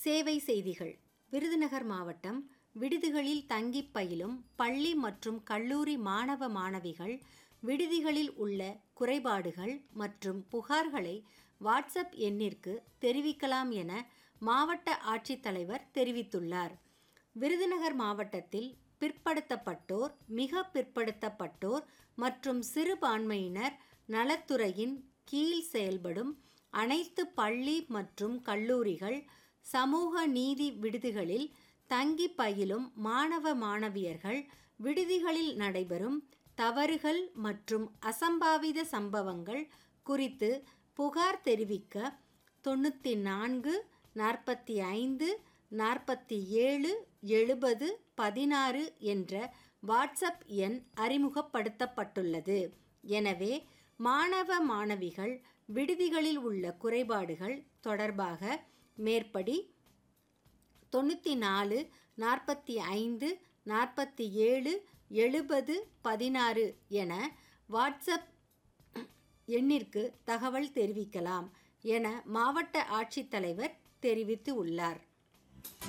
சேவை செய்திகள் விருதுநகர் மாவட்டம் விடுதிகளில் தங்கிப் பயிலும் பள்ளி மற்றும் கல்லூரி மாணவ மாணவிகள் விடுதிகளில் உள்ள குறைபாடுகள் மற்றும் புகார்களை வாட்ஸ்அப் எண்ணிற்கு தெரிவிக்கலாம் என மாவட்ட ஆட்சித்தலைவர் தெரிவித்துள்ளார் விருதுநகர் மாவட்டத்தில் பிற்படுத்தப்பட்டோர் மிக பிற்படுத்தப்பட்டோர் மற்றும் சிறுபான்மையினர் நலத்துறையின் கீழ் செயல்படும் அனைத்து பள்ளி மற்றும் கல்லூரிகள் சமூக நீதி விடுதிகளில் தங்கி பயிலும் மாணவ மாணவியர்கள் விடுதிகளில் நடைபெறும் தவறுகள் மற்றும் அசம்பாவித சம்பவங்கள் குறித்து புகார் தெரிவிக்க தொண்ணூற்றி நான்கு நாற்பத்தி ஐந்து நாற்பத்தி ஏழு எழுபது பதினாறு என்ற வாட்ஸ்அப் எண் அறிமுகப்படுத்தப்பட்டுள்ளது எனவே மாணவ மாணவிகள் விடுதிகளில் உள்ள குறைபாடுகள் தொடர்பாக மேற்படி தொண்ணூற்றி நாலு நாற்பத்தி ஐந்து நாற்பத்தி ஏழு எழுபது பதினாறு என வாட்ஸ்அப் எண்ணிற்கு தகவல் தெரிவிக்கலாம் என மாவட்ட ஆட்சித்தலைவர் தெரிவித்து உள்ளார்